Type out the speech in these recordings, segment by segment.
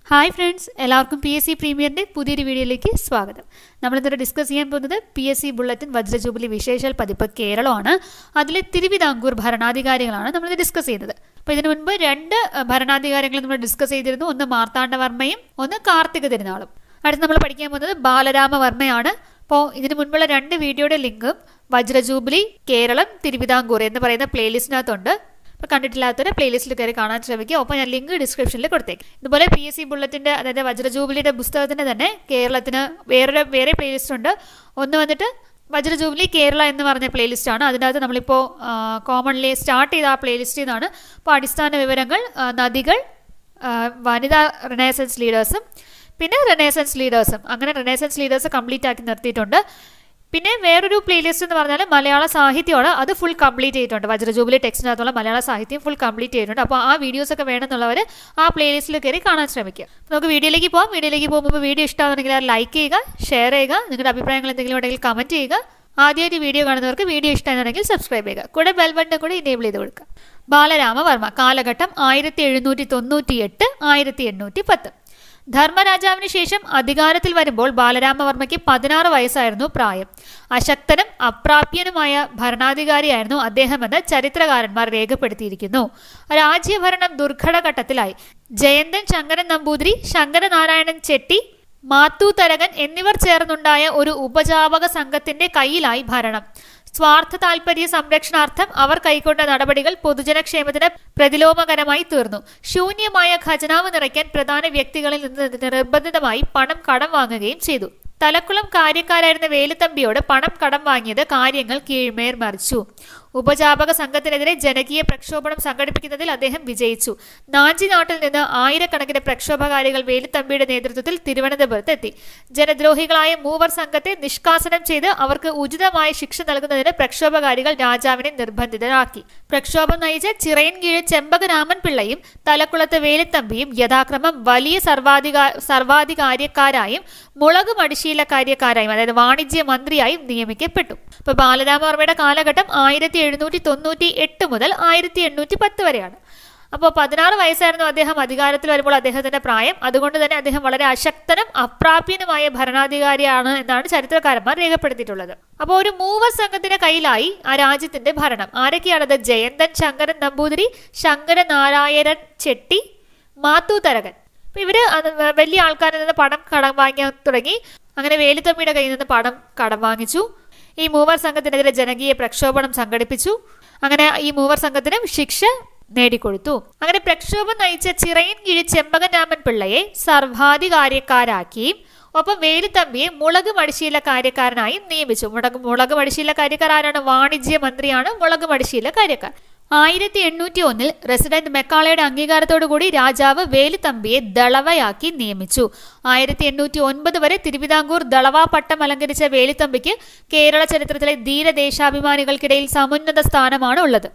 hi friends എല്ലാവർക്കും P S C പ്രീമിയറിൻ്റെ പുതിയൊരു വീഡിയോയിലേക്ക് സ്വാഗതം നമ്മളിന്നിട്ട് ഡിസ്കസ് ചെയ്യാൻ പോകുന്നത് പി എസ് സി ബുള്ളറ്റിൻ വജ്രജൂബിലി വിശേഷൽ പതിപ്പ് കേരളമാണ് അതിലെ തിരുവിതാംകൂർ ഭരണാധികാരികളാണ് നമ്മൾ ഡിസ്കസ് ചെയ്യുന്നത് അപ്പോൾ ഇതിനു മുൻപ് രണ്ട് അഹ്, ഭരണാധികാരികൾ നമ്മൾ ഡിസ്കസ് ചെയ്തിരുന്നു ഒന്ന് മാർത്താണ്ഡവർമ്മയും ഒന്ന് കാർത്തിക തിരുനാളും അടുത്ത് നമ്മൾ പഠിക്കാൻ പോകുന്നത് ബാലരാമവർമ്മയാണ് അപ്പോൾ ഇതിനു മുൻപുള്ള രണ്ട് വീഡിയോയുടെ ലിങ്കും വജ്രജൂബിലി കേരളം തിരുവിതാംകൂർ എന്ന് പറയുന്ന പ്ലേലിസ്റ്റിനകത്തുണ്ട് അപ്പോൾ കണ്ടിട്ടില്ലാത്തവരെ പ്ലേലിസ്റ്റിൽ കയറി കാണാൻ ശ്രമിക്കുക ഒപ്പം ഞാൻ ലിങ്ക് ഡിസ്ക്രിപ്ഷനിൽ കൊടുത്തേക്കും ഇതുപോലെ പി എസ് സി ബുള്ളറ്റിൻ്റെ അതായത് വജ്രജൂബിലിയുടെ പുസ്തകത്തിന് തന്നെ കേരളത്തിന് വേറെ വേറെ പ്ലേലിസ്റ്റ് ഉണ്ട് ഒന്ന് വന്നിട്ട് വജ്രജൂബിലി കേരള എന്ന് പറഞ്ഞ പ്ലേലിസ്റ്റ് ആണ് അതിനകത്ത് നമ്മളിപ്പോൾ കോമൺലി സ്റ്റാർട്ട് ചെയ്ത ആ പ്ലേലിസ്റ്റിൽ നിന്നാണ് അപ്പോൾ അടിസ്ഥാന വിവരങ്ങൾ ആ, നദികൾ ആ, വനിതാ റെനേസൻസ് ലീഡേഴ്സും പിന്നെ റെനേസൻസ് ലീഡേഴ്സും അങ്ങനെ റെനേസൻസ് ലീഡേഴ്സ് കംപ്ലീറ്റ് ആക്കി നിർത്തിയിട്ടുണ്ട് പിന്നെ വേറൊരു പ്ലേലിസ്റ്റ് എന്ന് പറഞ്ഞാൽ മലയാള സാഹിത്യമാണ് അത് ഫുൾ കംപ്ലീറ്റ് ചെയ്തിട്ടുണ്ട് വജ്രജൂബിലി ടെക്സ്റ്റിനകത്തുള്ള മലയാള സാഹിത്യം ഫുൾ കംപ്ലീറ്റ് ചെയ്തിട്ടുണ്ട് അപ്പോൾ ആ വീഡിയോസ് ഒക്കെ വേണമെന്നുള്ളവർ ആ പ്ലേലിസ്റ്റിൽ കയറി കാണാൻ ശ്രമിക്കുക അപ്പോൾ നമുക്ക് വീഡിയോയിലേക്ക് പോകാം വീഡിയോയിലേക്ക് പോകുമ്പോൾ വീഡിയോ ഇഷ്ടമാണെങ്കിൽ അത് ലൈക്ക് ചെയ്യുക ഷെയർ ചെയ്യുക നിങ്ങളുടെ അഭിപ്രായങ്ങൾ എന്തെങ്കിലും ഉണ്ടെങ്കിൽ കമൻറ്റ് ചെയ്യുക ആദ്യമായിട്ട് വീഡിയോ കാണുന്നവർക്ക് വീഡിയോ ഇഷ്ടമാണെന്നുണ്ടെങ്കിൽ സബ്സ്ക്രൈബ് ചെയ്യുക കൂടെ ബെൽ ബട്ടൺ കൂടി ഇനേബിൾ ചെയ്ത് കൊടുക്കുക ബാലരാമവർമ്മ കാലഘട്ടം ആയിരത്തി എഴുന്നൂറ്റി തൊണ്ണൂറ്റി എട്ട് ആയിരത്തി എണ്ണൂറ്റി പത്ത് ധർമ്മരാജാവിന് ശേഷം അധികാരത്തിൽ വരുമ്പോൾ ബാലരാമവർമ്മയ്ക്ക് പതിനാറ് വയസ്സായിരുന്നു പ്രായം അശക്തനും അപ്രാപ്യനുമായ ഭരണാധികാരിയായിരുന്നു അദ്ദേഹമെന്ന് ചരിത്രകാരന്മാർ രേഖപ്പെടുത്തിയിരിക്കുന്നു രാജ്യഭരണം ദുർഘടഘട്ടത്തിലായി ജയന്തൻ ശങ്കരൻ നമ്പൂതിരി ശങ്കരനാരായണൻ ചെട്ടി മാത്തൂ തരകൻ എന്നിവർ ചേർന്നുണ്ടായ ഒരു ഉപജാപക സംഘത്തിന്റെ കയ്യിലായി ഭരണം സ്വാർത്ഥ താൽപര്യ സംരക്ഷണാർത്ഥം അവർ കൈക്കൊണ്ട നടപടികൾ പൊതുജനക്ഷേമത്തിന് പ്രതിലോമകരമായി തീർന്നു ശൂന്യമായ ഖജനാവ് നിറയ്ക്കാൻ പ്രധാന വ്യക്തികളിൽ നിന്ന് നിർബന്ധിതമായി പണം കടം വാങ്ങുകയും ചെയ്തു തലക്കുളം കാര്യക്കാരായിരുന്ന വേലുത്തമ്പിയോട് പണം കടം വാങ്ങിയത് കാര്യങ്ങൾ കീഴ്മേർ മറിച്ചു ഉപജാപക സംഘത്തിനെതിരെ ജനകീയ പ്രക്ഷോഭണം സംഘടിപ്പിക്കുന്നതിൽ അദ്ദേഹം വിജയിച്ചു നാഞ്ചി നാട്ടിൽ നിന്ന് ആയിരക്കണക്കിന് പ്രക്ഷോഭകാരികൾ വേലുത്തമ്പിയുടെ നേതൃത്വത്തിൽ തിരുവനന്തപുരത്ത് എത്തി ജനദ്രോഹികളായ മൂവർ സംഘത്തെ നിഷ്കാസനം ചെയ്ത് അവർക്ക് ഉചിതമായ ശിക്ഷ നൽകുന്നതിന് പ്രക്ഷോഭകാരികൾ രാജാവിനെ നിർബന്ധിതരാക്കി പ്രക്ഷോഭം നയിച്ച ചിറയൻകീഴ് ചെമ്പകരാമൻ പിള്ളയും തലക്കുളത്ത് വേലുത്തമ്പിയും യഥാക്രമം വലിയ സർവാധികാ സർവാധികാര്യക്കാരായും മുളക് മടിശീലക്കാര്യക്കാരായും അതായത് വാണിജ്യ മന്ത്രിയായും നിയമിക്കപ്പെട്ടു ഇപ്പൊ ബാലരാമവർമ്മയുടെ കാലഘട്ടം ആയിരത്തി എഴുന്നൂറ്റി തൊണ്ണൂറ്റി എട്ട് മുതൽ ആയിരത്തി എണ്ണൂറ്റി പത്ത് വരെയാണ് അപ്പോൾ പതിനാറ് വയസ്സായിരുന്നു അദ്ദേഹം അധികാരത്തിൽ വരുമ്പോൾ അദ്ദേഹത്തിന്റെ പ്രായം അതുകൊണ്ട് തന്നെ അദ്ദേഹം വളരെ അശക്തനും അപ്രാപ്യനുമായ ഭരണാധികാരിയാണ് എന്നാണ് ചരിത്രകാരന്മാർ രേഖപ്പെടുത്തിയിട്ടുള്ളത് അപ്പോൾ ഒരു മൂവർ സംഘത്തിന്റെ കയ്യിലായി ആ രാജ്യത്തിന്റെ ഭരണം ആരൊക്കെയാണത് ജയന്തൻ ശങ്കരൻ നമ്പൂതിരി ശങ്കരനാരായണൻ ചെട്ടി മാത്തൂ തരകൻ അപ്പൊ ഇവര് അത് വലിയ ആൾക്കാരിൽ നിന്ന് പണം കടം വാങ്ങിയാൻ തുടങ്ങി അങ്ങനെ വേലുത്തമ്മിയുടെ കയ്യിൽ നിന്ന് പണം കടം വാങ്ങിച്ചു ഈ മൂവർ സംഘത്തിനെതിരെ ജനകീയ പ്രക്ഷോഭണം സംഘടിപ്പിച്ചു അങ്ങനെ ഈ മൂവർ സംഘത്തിനും ശിക്ഷ നേടിക്കൊടുത്തു അങ്ങനെ പ്രക്ഷോഭം നയിച്ച ചിറയൻകീഴ് ചെമ്പകൻ രാമൻ പിള്ളയെ സർവാധികാര്യക്കാരാക്കിയും ഒപ്പം വേലുത്തമ്പിയെ മുളക് മടിശീല കാര്യക്കാരനായും നിയമിച്ചു മുളക് മുളക് മടിശീല കാര്യക്കാർ ആരാണ് വാണിജ്യ മന്ത്രിയാണ് മുളക് മടിശീല കാര്യക്കാർ ആയിരത്തി എണ്ണൂറ്റി ഒന്നിൽ റെസിഡന്റ് മെക്കാളയുടെ അംഗീകാരത്തോടുകൂടി രാജാവ് വേലുത്തമ്പിയെ ദളവയാക്കി നിയമിച്ചു ആയിരത്തി എണ്ണൂറ്റി ഒൻപത് വരെ തിരുവിതാംകൂർ ദളവ പട്ടം അലങ്കരിച്ച വേലുത്തമ്പിക്ക് കേരള ചരിത്രത്തിലെ ധീരദേശാഭിമാനികൾക്കിടയിൽ സമുന്നത സ്ഥാനമാണ് ഉള്ളത്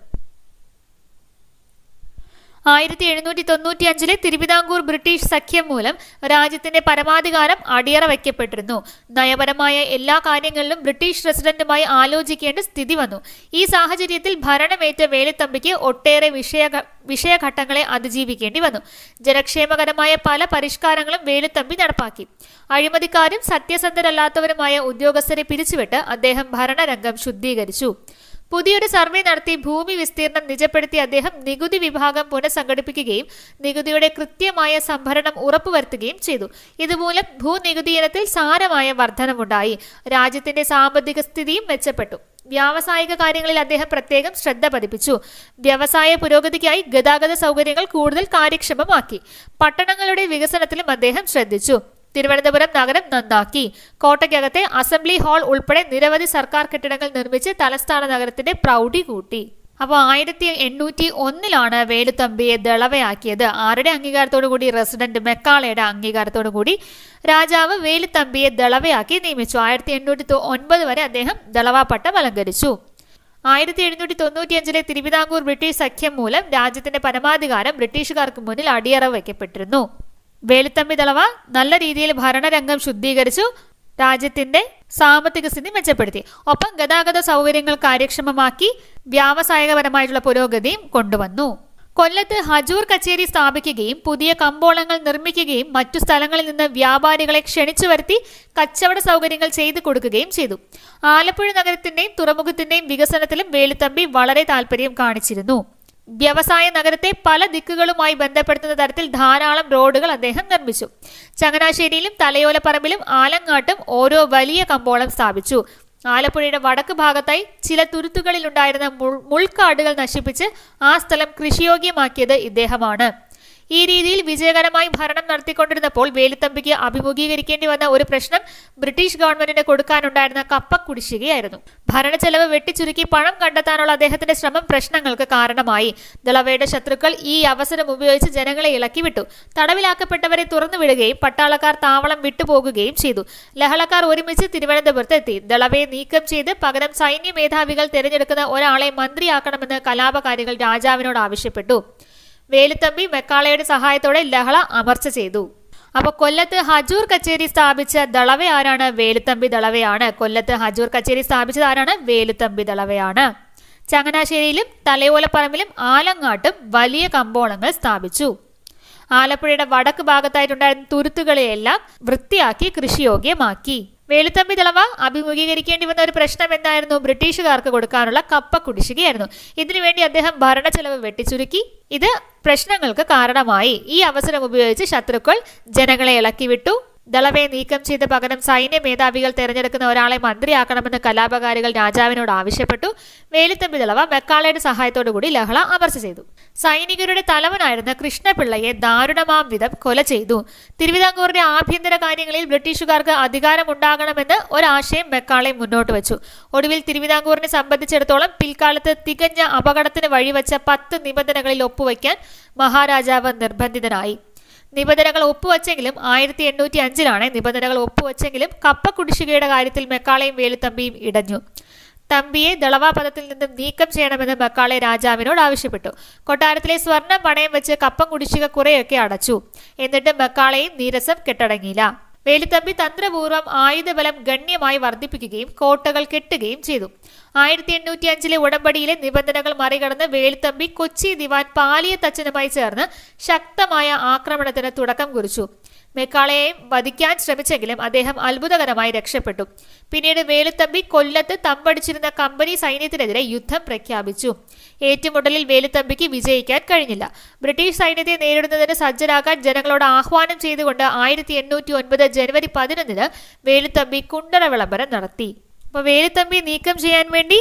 ആയിരത്തി എഴുന്നൂറ്റി തൊണ്ണൂറ്റി അഞ്ചിലെ തിരുവിതാംകൂർ ബ്രിട്ടീഷ് സഖ്യം മൂലം രാജ്യത്തിന്റെ പരമാധികാരം അടിയറ വയ്ക്കപ്പെട്ടിരുന്നു നയപരമായ എല്ലാ കാര്യങ്ങളിലും ബ്രിട്ടീഷ് റെസിഡന്റുമായി ആലോചിക്കേണ്ട സ്ഥിതി വന്നു ഈ സാഹചര്യത്തിൽ ഭരണമേറ്റ വേലുത്തമ്പിക്ക് ഒട്ടേറെ വിഷയ വിഷയഘട്ടങ്ങളെ അതിജീവിക്കേണ്ടി വന്നു ജനക്ഷേമകരമായ പല പരിഷ്കാരങ്ങളും വേലുത്തമ്പി നടപ്പാക്കി അഴിമതിക്കാരും സത്യസന്ധരല്ലാത്തവരുമായ ഉദ്യോഗസ്ഥരെ പിരിച്ചുവിട്ട് അദ്ദേഹം ഭരണരംഗം ശുദ്ധീകരിച്ചു പുതിയൊരു സർവേ നടത്തി ഭൂമി വിസ്തീർണം നിജപ്പെടുത്തി അദ്ദേഹം നികുതി വിഭാഗം പുനഃസംഘടിപ്പിക്കുകയും നികുതിയുടെ കൃത്യമായ സംഭരണം ഉറപ്പുവരുത്തുകയും ചെയ്തു ഇതുമൂലം ഭൂനികുതി ഇനത്തിൽ സാരമായ വർധനമുണ്ടായി രാജ്യത്തിന്റെ സാമ്പത്തിക സ്ഥിതിയും മെച്ചപ്പെട്ടു വ്യാവസായിക കാര്യങ്ങളിൽ അദ്ദേഹം പ്രത്യേകം ശ്രദ്ധ പതിപ്പിച്ചു വ്യവസായ പുരോഗതിക്കായി ഗതാഗത സൗകര്യങ്ങൾ കൂടുതൽ കാര്യക്ഷമമാക്കി പട്ടണങ്ങളുടെ വികസനത്തിലും അദ്ദേഹം ശ്രദ്ധിച്ചു തിരുവനന്തപുരം നഗരം നന്നാക്കി കോട്ടയ്ക്കകത്തെ അസംബ്ലി ഹാൾ ഉൾപ്പെടെ നിരവധി സർക്കാർ കെട്ടിടങ്ങൾ നിർമ്മിച്ച് തലസ്ഥാന നഗരത്തിന്റെ പ്രൗഢി കൂട്ടി അപ്പോൾ ആയിരത്തി എണ്ണൂറ്റി ഒന്നിലാണ് വേലുത്തമ്പിയെ ദളവയാക്കിയത് ആരുടെ അംഗീകാരത്തോടു കൂടി റെസിഡന്റ് മെക്കാളയുടെ അംഗീകാരത്തോടു കൂടി രാജാവ് വേലുത്തമ്പിയെ ദളവയാക്കി നിയമിച്ചു ആയിരത്തി എണ്ണൂറ്റി ഒൻപത് വരെ അദ്ദേഹം ദളവ പട്ടം അലങ്കരിച്ചു ആയിരത്തി എഴുന്നൂറ്റി തൊണ്ണൂറ്റിയഞ്ചിലെ തിരുവിതാംകൂർ ബ്രിട്ടീഷ് സഖ്യം മൂലം രാജ്യത്തിന്റെ പരമാധികാരം ബ്രിട്ടീഷുകാർക്ക് മുന്നിൽ അടിയറ വയ്ക്കപ്പെട്ടിരുന്നു വേലുത്തമ്പി ദളവ നല്ല രീതിയിൽ ഭരണരംഗം ശുദ്ധീകരിച്ചു രാജ്യത്തിന്റെ സാമ്പത്തിക സ്ഥിതി മെച്ചപ്പെടുത്തി ഒപ്പം ഗതാഗത സൗകര്യങ്ങൾ കാര്യക്ഷമമാക്കി വ്യാവസായികപരമായിട്ടുള്ള പുരോഗതിയും കൊണ്ടുവന്നു കൊല്ലത്ത് ഹജൂർ കച്ചേരി സ്ഥാപിക്കുകയും പുതിയ കമ്പോളങ്ങൾ നിർമ്മിക്കുകയും മറ്റു സ്ഥലങ്ങളിൽ നിന്ന് വ്യാപാരികളെ ക്ഷണിച്ചു വരുത്തി കച്ചവട സൗകര്യങ്ങൾ ചെയ്തു കൊടുക്കുകയും ചെയ്തു ആലപ്പുഴ നഗരത്തിന്റെയും തുറമുഖത്തിന്റെയും വികസനത്തിലും വേലുത്തമ്പി വളരെ താല്പര്യം കാണിച്ചിരുന്നു വ്യവസായ നഗരത്തെ പല ദിക്കുകളുമായി ബന്ധപ്പെടുത്തുന്ന തരത്തിൽ ധാരാളം റോഡുകൾ അദ്ദേഹം നിർമ്മിച്ചു ചങ്ങനാശ്ശേരിയിലും തലയോലപ്പറമ്പിലും ആലങ്ങാട്ടും ഓരോ വലിയ കമ്പോളം സ്ഥാപിച്ചു ആലപ്പുഴയുടെ വടക്ക് ഭാഗത്തായി ചില തുരുത്തുകളിലുണ്ടായിരുന്ന മുൾ മുൾക്കാടുകൾ നശിപ്പിച്ച് ആ സ്ഥലം കൃഷിയോഗ്യമാക്കിയത് ഇദ്ദേഹമാണ് ഈ രീതിയിൽ വിജയകരമായി ഭരണം നടത്തിക്കൊണ്ടിരുന്നപ്പോൾ വേലുത്തമ്പിക്ക് അഭിമുഖീകരിക്കേണ്ടി വന്ന ഒരു പ്രശ്നം ബ്രിട്ടീഷ് ഗവൺമെന്റിന് കൊടുക്കാനുണ്ടായിരുന്ന കപ്പ കുടിശ്ശികയായിരുന്നു ഭരണച്ചെലവ് വെട്ടിച്ചുരുക്കി പണം കണ്ടെത്താനുള്ള അദ്ദേഹത്തിന്റെ ശ്രമം പ്രശ്നങ്ങൾക്ക് കാരണമായി ദളവയുടെ ശത്രുക്കൾ ഈ അവസരം ഉപയോഗിച്ച് ജനങ്ങളെ ഇളക്കി വിട്ടു തടവിലാക്കപ്പെട്ടവരെ തുറന്നുവിടുകയും പട്ടാളക്കാർ താവളം വിട്ടുപോകുകയും ചെയ്തു ലഹളക്കാർ ഒരുമിച്ച് തിരുവനന്തപുരത്ത് എത്തി ദളവയെ നീക്കം ചെയ്ത് പകരം സൈന്യ മേധാവികൾ തിരഞ്ഞെടുക്കുന്ന ഒരാളെ മന്ത്രിയാക്കണമെന്ന് കലാപകാരികൾ രാജാവിനോട് ആവശ്യപ്പെട്ടു വേലുത്തമ്പി മെക്കാളയുടെ സഹായത്തോടെ ലഹള അമർച്ച ചെയ്തു അപ്പൊ കൊല്ലത്ത് ഹജൂർ കച്ചേരി സ്ഥാപിച്ച ദളവ ആരാണ് വേലുത്തമ്പി ദളവയാണ് കൊല്ലത്ത് ഹജൂർ കച്ചേരി സ്ഥാപിച്ചത് ആരാണ് വേലുത്തമ്പി ദളവയാണ് ചങ്ങനാശ്ശേരിയിലും തലയോലപ്പറമ്പിലും ആലങ്ങാട്ടും വലിയ കമ്പോളങ്ങൾ സ്ഥാപിച്ചു ആലപ്പുഴയുടെ വടക്ക് ഭാഗത്തായിട്ടുണ്ടായിരുന്ന തുരുത്തുകളെയെല്ലാം വൃത്തിയാക്കി കൃഷിയോഗ്യമാക്കി വേലുത്തമ്പി ദളവ അഭിമുഖീകരിക്കേണ്ടി വന്ന ഒരു പ്രശ്നം എന്തായിരുന്നു ബ്രിട്ടീഷുകാർക്ക് കൊടുക്കാനുള്ള കപ്പ കുടിശ്ശികയായിരുന്നു ഇതിനുവേണ്ടി അദ്ദേഹം ഭരണച്ചെലവ് വെട്ടിച്ചുരുക്കി ഇത് പ്രശ്നങ്ങൾക്ക് കാരണമായി ഈ അവസരം ഉപയോഗിച്ച് ശത്രുക്കൾ ജനങ്ങളെ ഇളക്കി വിട്ടു ദളവയെ നീക്കം ചെയ്ത് പകരം സൈന്യ മേധാവികൾ തെരഞ്ഞെടുക്കുന്ന ഒരാളെ മന്ത്രിയാക്കണമെന്ന് കലാപകാരികൾ രാജാവിനോട് ആവശ്യപ്പെട്ടു വേലുത്തമ്പി ദളവ മെക്കാളയുടെ സഹായത്തോടുകൂടി ലഹള അമർച്ച ചെയ്തു സൈനികരുടെ തലവനായിരുന്ന കൃഷ്ണപിള്ളയെ ദാരുണമാം വിധം കൊല ചെയ്തു തിരുവിതാംകൂറിന്റെ ആഭ്യന്തര കാര്യങ്ങളിൽ ബ്രിട്ടീഷുകാർക്ക് അധികാരമുണ്ടാകണമെന്ന് ഒരാശയം മെക്കാളെ മുന്നോട്ട് വെച്ചു ഒടുവിൽ തിരുവിതാംകൂറിനെ സംബന്ധിച്ചിടത്തോളം പിൽക്കാലത്ത് തികഞ്ഞ അപകടത്തിന് വഴിവെച്ച പത്ത് നിബന്ധനകളിൽ ഒപ്പുവയ്ക്കാൻ മഹാരാജാവ് നിർബന്ധിതനായി നിബന്ധനകൾ ഒപ്പുവച്ചെങ്കിലും ആയിരത്തി എണ്ണൂറ്റി അഞ്ചിലാണ് നിബന്ധനകൾ ഒപ്പുവച്ചെങ്കിലും കപ്പ കുടിശ്ശികയുടെ കാര്യത്തിൽ മെക്കാളയും വേലുത്തമ്പിയും ഇടഞ്ഞു തമ്പിയെ ദളവാപദത്തിൽ നിന്നും നീക്കം ചെയ്യണമെന്ന് മെക്കാളെ രാജാവിനോട് ആവശ്യപ്പെട്ടു കൊട്ടാരത്തിലെ സ്വർണം പണയം വെച്ച് കപ്പം കുടിശ്ശിക കുറെയൊക്കെ അടച്ചു എന്നിട്ട് മെക്കാളയും നീരസം കെട്ടടങ്ങിയില്ല വേലുത്തമ്പി തന്ത്രപൂർവ്വം ആയുധബലം ഗണ്യമായി വർദ്ധിപ്പിക്കുകയും കോട്ടകൾ കെട്ടുകയും ചെയ്തു ആയിരത്തി എണ്ണൂറ്റി അഞ്ചിലെ ഉടമ്പടിയിലെ നിബന്ധനകൾ മറികടന്ന് വേലുത്തമ്പി കൊച്ചി ദിവാൻ പാലിയ തച്ചനുമായി ചേർന്ന് ശക്തമായ ആക്രമണത്തിന് തുടക്കം കുറിച്ചു മെക്കാളയെയും വധിക്കാൻ ശ്രമിച്ചെങ്കിലും അദ്ദേഹം അത്ഭുതകരമായി രക്ഷപ്പെട്ടു പിന്നീട് വേലുത്തമ്പി കൊല്ലത്ത് തമ്പടിച്ചിരുന്ന കമ്പനി സൈന്യത്തിനെതിരെ യുദ്ധം പ്രഖ്യാപിച്ചു ഏറ്റുമുട്ടലിൽ വേലുത്തമ്പിക്ക് വിജയിക്കാൻ കഴിഞ്ഞില്ല ബ്രിട്ടീഷ് സൈന്യത്തെ നേരിടുന്നതിന് സജ്ജരാകാൻ ജനങ്ങളോട് ആഹ്വാനം ചെയ്തുകൊണ്ട് ആയിരത്തി എണ്ണൂറ്റി ഒൻപത് ജനുവരി പതിനൊന്നിന് വേലുത്തമ്പി കുണ്ടറ വിളംബരം നടത്തി അപ്പോൾ വേലുത്തമ്പി നീക്കം ചെയ്യാൻ വേണ്ടി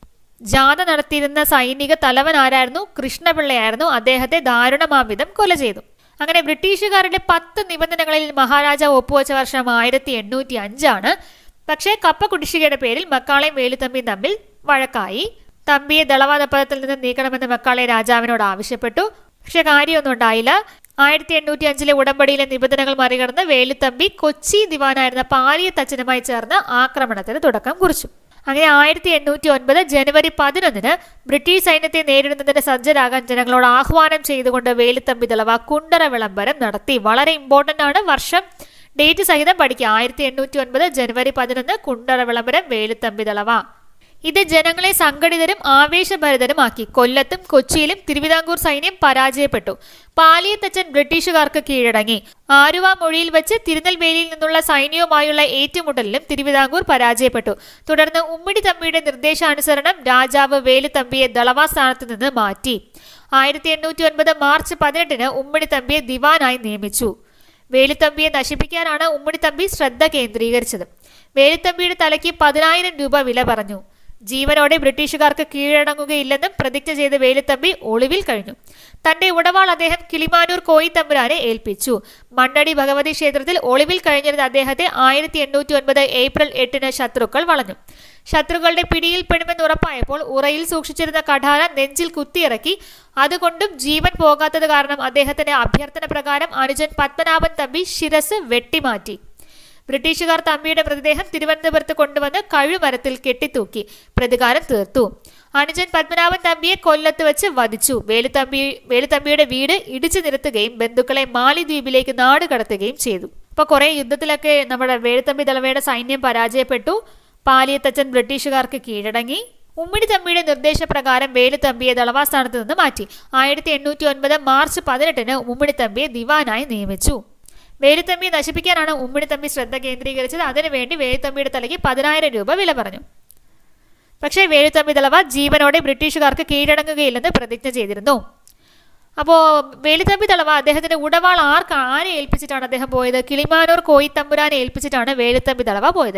ജാഥ നടത്തിയിരുന്ന സൈനിക തലവൻ ആരായിരുന്നു കൃഷ്ണപിള്ളയായിരുന്നു അദ്ദേഹത്തെ ദാരുണമാവിധം കൊല ചെയ്തു അങ്ങനെ ബ്രിട്ടീഷുകാരുടെ പത്ത് നിബന്ധനകളിൽ മഹാരാജാവ് ഒപ്പുവെച്ച വർഷം ആയിരത്തി എണ്ണൂറ്റി അഞ്ചാണ് പക്ഷേ കപ്പ കുടിശ്ശികയുടെ പേരിൽ മക്കാളെയും വേലുത്തമ്പിയും തമ്മിൽ വഴക്കായി തമ്പിയെ ദളവാദപ്പദത്തിൽ നിന്ന് നീക്കണമെന്ന് മക്കാളെ രാജാവിനോട് ആവശ്യപ്പെട്ടു പക്ഷെ കാര്യമൊന്നും ഉണ്ടായില്ല ആയിരത്തി എണ്ണൂറ്റി അഞ്ചിലെ ഉടമ്പടിയിലെ നിബന്ധനകൾ മറികടന്ന് വേലുത്തമ്പി കൊച്ചി ദിവാനായിരുന്ന പാലിയ തച്ചനുമായി ചേർന്ന് ആക്രമണത്തിന് തുടക്കം കുറിച്ചു അങ്ങനെ ആയിരത്തി എണ്ണൂറ്റി ഒൻപത് ജനുവരി പതിനൊന്നിന് ബ്രിട്ടീഷ് സൈന്യത്തെ നേരിടുന്നതിന് സജ്ജരാകാൻ ജനങ്ങളോട് ആഹ്വാനം ചെയ്തുകൊണ്ട് വേലുത്തമ്പി ദളവ കുണ്ടറ വിളംബരം നടത്തി വളരെ ഇമ്പോർട്ടന്റ് ആണ് വർഷം ഡേറ്റ് സഹിതം പഠിക്കുക ആയിരത്തി എണ്ണൂറ്റി ഒൻപത് ജനുവരി പതിനൊന്ന് കുണ്ടറ വിളംബരം വേലുത്തമ്പി ദളവ ഇത് ജനങ്ങളെ സംഘടിതരും ആവേശഭരിതരുമാക്കി കൊല്ലത്തും കൊച്ചിയിലും തിരുവിതാംകൂർ സൈന്യം പരാജയപ്പെട്ടു പാലിയത്തച്ചൻ ബ്രിട്ടീഷുകാർക്ക് കീഴടങ്ങി ആലുവ മൊഴിയിൽ വെച്ച് തിരുനെൽവേലിയിൽ നിന്നുള്ള സൈന്യവുമായുള്ള ഏറ്റുമുട്ടലിലും തിരുവിതാംകൂർ പരാജയപ്പെട്ടു തുടർന്ന് ഉമ്മിടി തമ്പിയുടെ നിർദ്ദേശാനുസരണം രാജാവ് വേലുത്തമ്പിയെ ദളവാ സ്ഥാനത്ത് നിന്ന് മാറ്റി ആയിരത്തി എണ്ണൂറ്റി ഒൻപത് മാർച്ച് പതിനെട്ടിന് ഉമ്മിടി തമ്പിയെ ദിവാനായി നിയമിച്ചു വേലുത്തമ്പിയെ നശിപ്പിക്കാനാണ് ഉമ്മിണിത്തമ്പി ശ്രദ്ധ കേന്ദ്രീകരിച്ചത് വേലുത്തമ്പിയുടെ തലയ്ക്ക് പതിനായിരം രൂപ വില പറഞ്ഞു ജീവനോടെ ബ്രിട്ടീഷുകാർക്ക് കീഴടങ്ങുകയില്ലെന്നും പ്രതിജ്ഞ ചെയ്ത വേലുത്തമ്പി ഒളിവിൽ കഴിഞ്ഞു തന്റെ ഉടവാൾ അദ്ദേഹം കിളിമാനൂർ കോയിത്തമ്പുരാനെ ഏൽപ്പിച്ചു മണ്ണടി ഭഗവതി ക്ഷേത്രത്തിൽ ഒളിവിൽ കഴിഞ്ഞിരുന്ന അദ്ദേഹത്തെ ആയിരത്തി എണ്ണൂറ്റി ഒൻപത് ഏപ്രിൽ എട്ടിന് ശത്രുക്കൾ വളഞ്ഞു ശത്രുക്കളുടെ പിടിയിൽ പെടുമെന്ന് ഉറപ്പായപ്പോൾ ഉറയിൽ സൂക്ഷിച്ചിരുന്ന കഠാര നെഞ്ചിൽ കുത്തിയിറക്കി അതുകൊണ്ടും ജീവൻ പോകാത്തത് കാരണം അദ്ദേഹത്തിന്റെ അഭ്യർത്ഥന പ്രകാരം അനുജൻ പത്മനാഭൻ തമ്പി ശിരസ് വെട്ടിമാറ്റി ബ്രിട്ടീഷുകാർ തമ്പിയുടെ മൃതദേഹം തിരുവനന്തപുരത്ത് കൊണ്ടുവന്ന് കഴുമരത്തിൽ കെട്ടിത്തൂക്കി പ്രതികാരം തീർത്തു അനുജൻ പത്മനാഭൻ തമ്പിയെ കൊല്ലത്ത് വെച്ച് വധിച്ചു വേലുത്തമ്പി വേലുത്തമ്പിയുടെ വീട് ഇടിച്ചു നിരത്തുകയും ബന്ധുക്കളെ മാലിദ്വീപിലേക്ക് നാട് കടത്തുകയും ചെയ്തു അപ്പൊ കുറെ യുദ്ധത്തിലൊക്കെ നമ്മുടെ വേലുത്തമ്പി ദളവയുടെ സൈന്യം പരാജയപ്പെട്ടു പാലിയത്തച്ഛൻ ബ്രിട്ടീഷുകാർക്ക് കീഴടങ്ങി ഉമ്മിണി തമ്പിയുടെ നിർദ്ദേശപ്രകാരം വേലുത്തമ്പിയെ ദളവാ സ്ഥാനത്ത് നിന്ന് മാറ്റി ആയിരത്തി എണ്ണൂറ്റി ഒൻപത് മാർച്ച് പതിനെട്ടിന് ഉമ്മിണി തമ്പിയെ ദിവാനായി നിയമിച്ചു വേലുത്തമ്പിയെ നശിപ്പിക്കാനാണ് ഉമ്മിണി തമ്പി ശ്രദ്ധ കേന്ദ്രീകരിച്ചത് അതിനുവേണ്ടി വേലുത്തമ്പിയുടെ തലയ്ക്ക് പതിനായിരം രൂപ വില പറഞ്ഞു പക്ഷേ വേലുത്തമ്പി ദളവ ജീവനോടെ ബ്രിട്ടീഷുകാർക്ക് കീഴടങ്ങുകയില്ലെന്ന് പ്രതിജ്ഞ ചെയ്തിരുന്നു അപ്പോൾ വേലുത്തമ്പി ദളവ അദ്ദേഹത്തിന്റെ ഉടവാൾ ആർക്ക് ആരെ ഏൽപ്പിച്ചിട്ടാണ് അദ്ദേഹം പോയത് കിളിമാനൂർ കോയിത്തമ്പുരാനെ ഏൽപ്പിച്ചിട്ടാണ് വേലുത്തമ്പി ദളവ പോയത്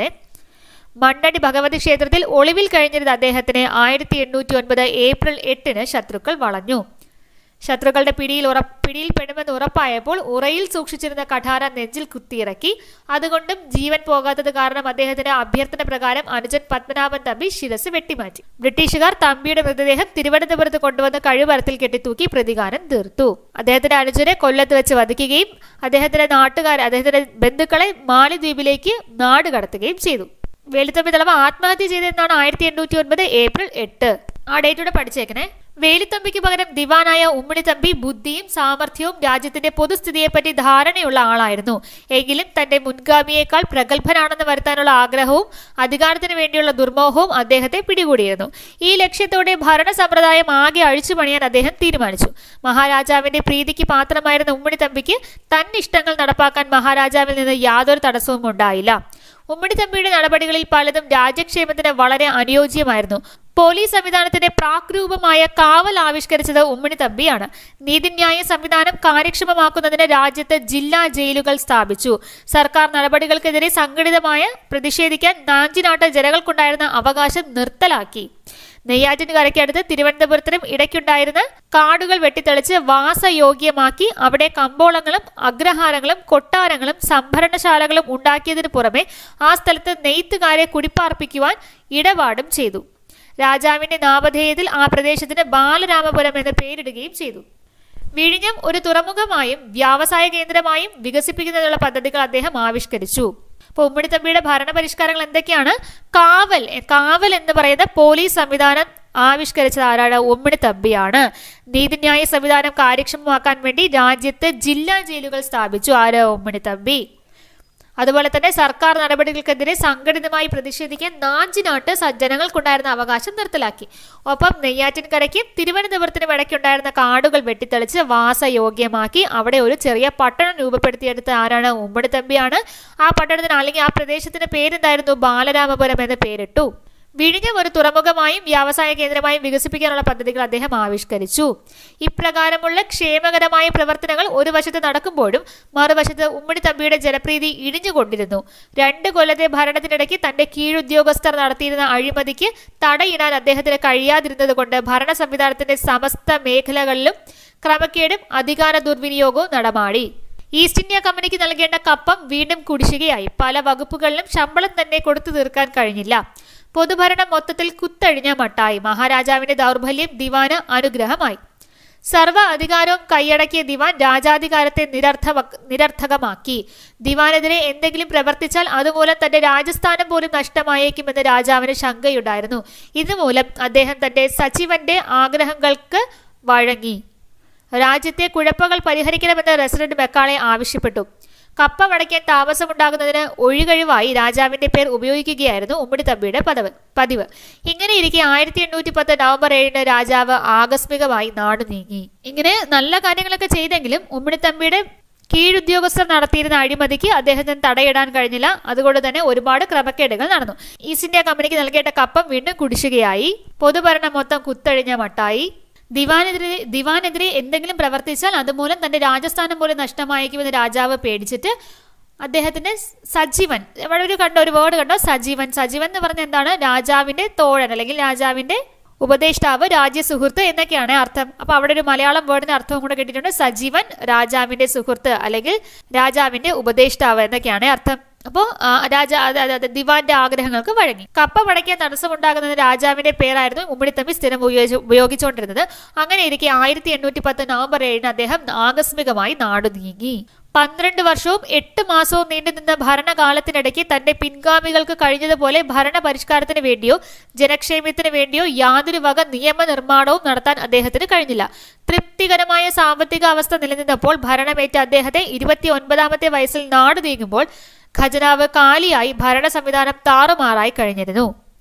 മണ്ണടി ഭഗവതി ക്ഷേത്രത്തിൽ ഒളിവിൽ കഴിഞ്ഞിരുന്ന അദ്ദേഹത്തിന് ആയിരത്തി എണ്ണൂറ്റി ഒൻപത് ഏപ്രിൽ എട്ടിന് ശത്രുക്കൾ വളഞ്ഞു ശത്രുക്കളുടെ പിടിയിൽ ഉറ പിടിയിൽ പെടുമെന്ന് ഉറപ്പായപ്പോൾ ഉറയിൽ സൂക്ഷിച്ചിരുന്ന കഠാര നെഞ്ചിൽ കുത്തിയിറക്കി അതുകൊണ്ടും ജീവൻ പോകാത്തത് കാരണം അദ്ദേഹത്തിന്റെ അഭ്യർത്ഥന പ്രകാരം അനുജൻ പത്മനാഭൻ തമ്പി ശിരസ് വെട്ടിമാറ്റി ബ്രിട്ടീഷുകാർ തമ്പിയുടെ മൃതദേഹം തിരുവനന്തപുരത്ത് കൊണ്ടുവന്ന് കഴിവരത്തിൽ കെട്ടിത്തൂക്കി പ്രതികാരം തീർത്തു അദ്ദേഹത്തിന്റെ അനുജനെ കൊല്ലത്ത് വെച്ച് വധിക്കുകയും അദ്ദേഹത്തിന്റെ നാട്ടുകാർ അദ്ദേഹത്തിന്റെ ബന്ധുക്കളെ മാലിദ്വീപിലേക്ക് നാട് കടത്തുകയും ചെയ്തു വേലുത്തമ്പി ദളവ ആത്മഹത്യ ചെയ്തതെന്നാണ് ആയിരത്തി എണ്ണൂറ്റി ഒൻപത് ഏപ്രിൽ എട്ട് ആ ഡേറ്റൂടെ പഠിച്ചേക്കണേ വേലുത്തമ്പിക്ക് പകരം ദിവാനായ ഉമ്മിണിത്തമ്പി ബുദ്ധിയും സാമർഥ്യവും രാജ്യത്തിന്റെ പൊതുസ്ഥിതിയെപ്പറ്റി ധാരണയുള്ള ആളായിരുന്നു എങ്കിലും തന്റെ മുൻഗാമിയേക്കാൾ പ്രഗത്ഭനാണെന്ന് വരുത്താനുള്ള ആഗ്രഹവും അധികാരത്തിന് വേണ്ടിയുള്ള ദുർമോഹവും അദ്ദേഹത്തെ പിടികൂടിയിരുന്നു ഈ ലക്ഷ്യത്തോടെ ഭരണ സമ്പ്രദായം ആകെ അഴിച്ചുപണിയാൻ അദ്ദേഹം തീരുമാനിച്ചു മഹാരാജാവിന്റെ പ്രീതിക്ക് പാത്രമായിരുന്ന ഉമ്മിണിത്തമ്പിക്ക് തന്നിഷ്ടങ്ങൾ നടപ്പാക്കാൻ മഹാരാജാവിൽ നിന്ന് യാതൊരു തടസ്സവും ഉണ്ടായില്ല ഉമ്മിണിത്തമ്പിയുടെ നടപടികളിൽ പലതും രാജ്യക്ഷേമത്തിന് വളരെ അനുയോജ്യമായിരുന്നു പോലീസ് സംവിധാനത്തിന്റെ പ്രാക്രൂപമായ കാവൽ ആവിഷ്കരിച്ചത് ഉമ്മിണിത്തമ്പിയാണ് നീതിന്യായ സംവിധാനം കാര്യക്ഷമമാക്കുന്നതിന് രാജ്യത്ത് ജില്ലാ ജയിലുകൾ സ്ഥാപിച്ചു സർക്കാർ നടപടികൾക്കെതിരെ സംഘടിതമായ പ്രതിഷേധിക്കാൻ നാഞ്ചിനാട്ട് ജനങ്ങൾക്കുണ്ടായിരുന്ന അവകാശം നിർത്തലാക്കി നെയ്യാറ്റിൻകരയ്ക്കടുത്ത് തിരുവനന്തപുരത്തിനും ഇടയ്ക്കുണ്ടായിരുന്ന കാടുകൾ വെട്ടിത്തെളിച്ച് വാസയോഗ്യമാക്കി അവിടെ കമ്പോളങ്ങളും അഗ്രഹാരങ്ങളും കൊട്ടാരങ്ങളും സംഭരണശാലകളും ഉണ്ടാക്കിയതിനു പുറമെ ആ സ്ഥലത്ത് നെയ്ത്തുകാരെ കുടിപ്പാർപ്പിക്കുവാൻ ഇടപാടും ചെയ്തു രാജാവിന്റെ നാമധേയത്തിൽ ആ പ്രദേശത്തിന് ബാലരാമപുരം എന്ന് പേരിടുകയും ചെയ്തു വിഴിഞ്ഞം ഒരു തുറമുഖമായും വ്യാവസായ കേന്ദ്രമായും വികസിപ്പിക്കുന്നതിനുള്ള പദ്ധതികൾ അദ്ദേഹം ആവിഷ്കരിച്ചു അപ്പോൾ ഉമ്മിണിത്തമ്പിയുടെ ഭരണപരിഷ്കാരങ്ങൾ എന്തൊക്കെയാണ് കാവൽ കാവൽ എന്ന് പറയുന്ന പോലീസ് സംവിധാനം ആവിഷ്കരിച്ചത് ആരാണ് ഉമ്മിണിത്തമ്പിയാണ് നീതിന്യായ സംവിധാനം കാര്യക്ഷമമാക്കാൻ വേണ്ടി രാജ്യത്ത് ജില്ലാ ജയിലുകൾ സ്ഥാപിച്ചു ആര് ഉമ്മിണിത്തമ്പി അതുപോലെ തന്നെ സർക്കാർ നടപടികൾക്കെതിരെ സംഘടിതമായി പ്രതിഷേധിക്കാൻ നാഞ്ചിനാട്ട് സജ്ജനങ്ങൾക്കുണ്ടായിരുന്ന അവകാശം നിർത്തലാക്കി ഒപ്പം നെയ്യാറ്റിൻകരയ്ക്കും തിരുവനന്തപുരത്തിനും ഇടയ്ക്കുണ്ടായിരുന്ന കാടുകൾ വെട്ടിത്തെളിച്ച് വാസയോഗ്യമാക്കി അവിടെ ഒരു ചെറിയ പട്ടണം രൂപപ്പെടുത്തിയെടുത്ത ആരാണ് ഉമ്മടിത്തമ്പിയാണ് ആ പട്ടണത്തിന് അല്ലെങ്കിൽ ആ പ്രദേശത്തിന്റെ പേരെന്തായിരുന്നു ബാലരാമപുരം എന്ന് പേരിട്ടു വിഴിഞ്ഞം ഒരു തുറമുഖമായും വ്യാവസായ കേന്ദ്രമായും വികസിപ്പിക്കാനുള്ള പദ്ധതികൾ അദ്ദേഹം ആവിഷ്കരിച്ചു ഇപ്രകാരമുള്ള ക്ഷേമകരമായ പ്രവർത്തനങ്ങൾ ഒരു വശത്ത് നടക്കുമ്പോഴും മറുവശത്ത് ഉമ്മണിത്തമ്പിയുടെ ജനപ്രീതി ഇടിഞ്ഞുകൊണ്ടിരുന്നു രണ്ട് കൊല്ലത്തെ ഭരണത്തിനിടയ്ക്ക് തന്റെ കീഴുദ്യോഗസ്ഥർ നടത്തിയിരുന്ന അഴിമതിക്ക് തടയിടാൻ അദ്ദേഹത്തിന് കഴിയാതിരുന്നത് കൊണ്ട് ഭരണ സംവിധാനത്തിന്റെ സമസ്ത മേഖലകളിലും ക്രമക്കേടും അധികാര ദുർവിനിയോഗവും നടമാടി ഈസ്റ്റ് ഇന്ത്യ കമ്പനിക്ക് നൽകേണ്ട കപ്പം വീണ്ടും കുടിശ്ശികയായി പല വകുപ്പുകളിലും ശമ്പളം തന്നെ കൊടുത്തു തീർക്കാൻ കഴിഞ്ഞില്ല പൊതുഭരണം മൊത്തത്തിൽ കുത്തഴിഞ്ഞ മട്ടായി മഹാരാജാവിന്റെ ദൗർബല്യം ദിവാന് അനുഗ്രഹമായി സർവ്വ അധികാരവും കൈയടക്കിയ ദിവാൻ രാജാധികാരത്തെ നിരർത്ഥ നിരർത്ഥകമാക്കി ദിവാനെതിരെ എന്തെങ്കിലും പ്രവർത്തിച്ചാൽ അതുമൂലം തന്റെ രാജസ്ഥാനം പോലും നഷ്ടമായേക്കുമെന്ന് രാജാവിന് ശങ്കയുണ്ടായിരുന്നു ഇതുമൂലം അദ്ദേഹം തന്റെ സച്ചിവന്റെ ആഗ്രഹങ്ങൾക്ക് വഴങ്ങി രാജ്യത്തെ കുഴപ്പങ്ങൾ പരിഹരിക്കണമെന്ന് റെസിഡന്റ് മെക്കാളെ ആവശ്യപ്പെട്ടു കപ്പ വടയ്ക്കാൻ താമസമുണ്ടാകുന്നതിന് ഒഴികഴിവായി രാജാവിന്റെ പേർ ഉപയോഗിക്കുകയായിരുന്നു ഉമ്മിടിത്തമ്പിയുടെ പദവ് പതിവ് ഇങ്ങനെ ഇരിക്കെ ആയിരത്തി എണ്ണൂറ്റി പത്ത് നവംബർ ഏഴിന് രാജാവ് ആകസ്മികമായി നാട് നീങ്ങി ഇങ്ങനെ നല്ല കാര്യങ്ങളൊക്കെ ചെയ്തെങ്കിലും ഉമ്മിടിത്തമ്പിയുടെ കീഴുദ്യോഗസ്ഥർ നടത്തിയിരുന്ന അഴിമതിക്ക് അദ്ദേഹത്തിന് തടയിടാൻ കഴിഞ്ഞില്ല അതുകൊണ്ട് തന്നെ ഒരുപാട് ക്രമക്കേടുകൾ നടന്നു ഈസ്റ്റ് ഇന്ത്യ കമ്പനിക്ക് നൽകേണ്ട കപ്പം വീണ്ടും കുടിശ്ശികയായി പൊതുഭരണം മൊത്തം കുത്തഴിഞ്ഞ മട്ടായി ദിവാനെതിരെ ദിവാനെതിരെ എന്തെങ്കിലും പ്രവർത്തിച്ചാൽ അതുമൂലം തന്റെ രാജസ്ഥാനം പോലും നഷ്ടമായേക്കുമെന്ന് രാജാവ് പേടിച്ചിട്ട് അദ്ദേഹത്തിന്റെ സജീവൻ ഇവിടെ ഒരു കണ്ടോ ഒരു വേർഡ് കണ്ടോ സജീവൻ സജീവൻ എന്ന് പറഞ്ഞ എന്താണ് രാജാവിന്റെ തോഴൻ അല്ലെങ്കിൽ രാജാവിന്റെ ഉപദേഷ്ടാവ് രാജ്യ സുഹൃത്ത് എന്നൊക്കെയാണ് അർത്ഥം അപ്പൊ അവിടെ ഒരു മലയാളം വേർഡിന് അർത്ഥവും കൂടെ കിട്ടിയിട്ടുണ്ട് സജീവൻ രാജാവിന്റെ സുഹൃത്ത് അല്ലെങ്കിൽ രാജാവിന്റെ ഉപദേഷ്ടാവ് എന്നൊക്കെയാണ് അർത്ഥം അപ്പോ രാജ ദിവാന്റെ ആഗ്രഹങ്ങൾക്ക് വഴങ്ങി കപ്പ പടയ്ക്കാൻ തടസ്സമുണ്ടാകുന്നത് രാജാവിന്റെ പേരായിരുന്നു ഉമ്മിടിത്തമ്പി സ്ഥിരം ഉപയോഗിച്ച് ഉപയോഗിച്ചുകൊണ്ടിരുന്നത് അങ്ങനെ ഇരിക്കെ ആയിരത്തി എണ്ണൂറ്റി പത്ത് നവംബർ ഏഴിന് അദ്ദേഹം ആകസ്മികമായി നാടു നീങ്ങി പന്ത്രണ്ട് വർഷവും എട്ട് മാസവും നീണ്ടുനിന്ന ഭരണകാലത്തിനിടയ്ക്ക് തന്റെ പിൻഗാമികൾക്ക് കഴിഞ്ഞതുപോലെ ഭരണ പരിഷ്കാരത്തിന് വേണ്ടിയോ ജനക്ഷേമത്തിന് വേണ്ടിയോ യാതൊരു വക നിയമനിർമ്മാണവും നടത്താൻ അദ്ദേഹത്തിന് കഴിഞ്ഞില്ല തൃപ്തികരമായ സാമ്പത്തിക അവസ്ഥ നിലനിന്നപ്പോൾ ഭരണമേറ്റ അദ്ദേഹത്തെ ഇരുപത്തി ഒൻപതാമത്തെ വയസ്സിൽ നാട് നീങ്ങുമ്പോൾ ഖജനാവ് കാലിയായി ഭരണ സംവിധാനം താറുമാറായി കഴിഞ്ഞിരുന്നു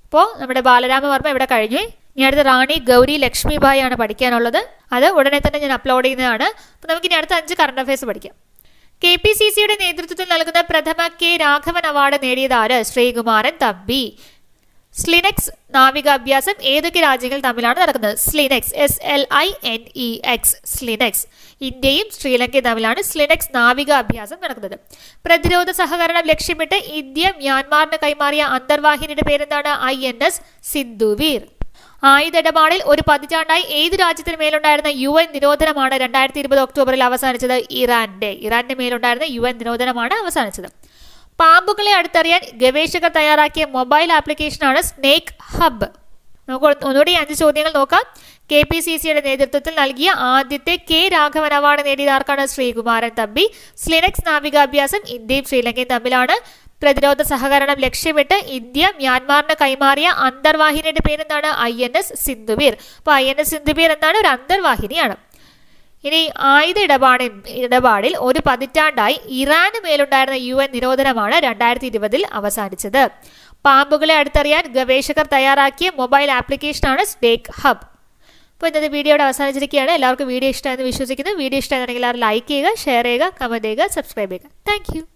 അപ്പോൾ നമ്മുടെ ബാലരാമവർമ്മ ഇവിടെ കഴിഞ്ഞു ഇനി അടുത്ത റാണി ഗൗരി ലക്ഷ്മിബായി ആണ് പഠിക്കാനുള്ളത് അത് ഉടനെ തന്നെ ഞാൻ അപ്ലോഡ് ചെയ്യുന്നതാണ് അപ്പോൾ നമുക്ക് ഇനി അടുത്ത അഞ്ച് കറണ്ട് അഫയേഴ്സ് പഠിക്കാം കെ പി സി സിയുടെ നേതൃത്വത്തിൽ നൽകുന്ന പ്രഥമ കെ രാഘവൻ അവാർഡ് നേടിയത് ആര് ശ്രീകുമാരൻ തമ്പി സ്ലിനെക്സ് നാവികാഭ്യാസം ഏതൊക്കെ രാജ്യങ്ങൾ തമ്മിലാണ് നടക്കുന്നത് SLINEX S L I N E X SLINEX ഇന്ത്യയും ശ്രീലങ്കയും തമ്മിലാണ് സ്ലിനെക്സ് നാവികാഭ്യാസം നടക്കുന്നത് പ്രതിരോധ സഹകരണം ലക്ഷ്യമിട്ട് ഇന്ത്യ മ്യാൻമാറിന് കൈമാറിയ അന്തർവാഹിനിയുടെ പേരെന്താണ് ഐ എൻ എസ് സിന്ധുവീർ ആയുധ ഇടപാടിൽ ഒരു പതിറ്റാണ്ടായി ഏത് രാജ്യത്തിന് മേലുണ്ടായിരുന്ന യു എൻ നിരോധനമാണ് രണ്ടായിരത്തി ഇരുപത് ഒക്ടോബറിൽ അവസാനിച്ചത് ഇറാന്റെ ഇറാന്റെ മേലുണ്ടായിരുന്ന യു എൻ നിരോധനമാണ് അവസാനിച്ചത് പാമ്പുകളെ അടുത്തറിയാൻ ഗവേഷകർ തയ്യാറാക്കിയ മൊബൈൽ ആപ്ലിക്കേഷനാണ് സ്നേക്ക് ഹബ് നമുക്ക് ഒന്നുകൂടി അഞ്ച് ചോദ്യങ്ങൾ നോക്കാം കെ പി സി സിയുടെ നേതൃത്വത്തിൽ നൽകിയ ആദ്യത്തെ കെ രാഘവൻ അവാർഡ് നേടിയത് ആർക്കാണ് ശ്രീകുമാരൻ തമ്പി സ്ലിനക്സ് നാവികാഭ്യാസം ഇന്ത്യയും ശ്രീലങ്കയും തമ്മിലാണ് പ്രതിരോധ സഹകരണം ലക്ഷ്യമിട്ട് ഇന്ത്യ മ്യാൻമാറിന് കൈമാറിയ അന്തർവാഹിനിയുടെ പേരെന്താണ് ഐ എൻ എസ് സിന്ധുവീർ അപ്പോൾ ഐ എൻ എസ് സിന്ധുവീർ എന്താണ് ഒരു അന്തർവാഹിനിയാണ് ഇനി ആയുധ ഇടപാടിൽ ഇടപാടിൽ ഒരു പതിറ്റാണ്ടായി ഇറാന് മേലുണ്ടായിരുന്ന യു എൻ നിരോധനമാണ് രണ്ടായിരത്തി ഇരുപതിൽ അവസാനിച്ചത് പാമ്പുകളെ അടുത്തറിയാൻ ഗവേഷകർ തയ്യാറാക്കിയ മൊബൈൽ ആപ്ലിക്കേഷനാണ് സ്നേക്ക് ഹബ് അപ്പോൾ ഇന്നത്തെ വീഡിയോയുടെ അവസാനിച്ചിരിക്കുകയാണ് എല്ലാവർക്കും വീഡിയോ ഇഷ്ടമായെന്ന് വിശ്വസിക്കുന്നു വീഡിയോ ഇഷ്ടമായിരുന്നെങ്കിൽ എല്ലാവരും ലൈക്ക് ചെയ്യുക ഷെയർ ചെയ്യുക കമൻറ്റ് ചെയ്യുക സബ്സ്ക്രൈബ് ചെയ്യുക താങ്ക്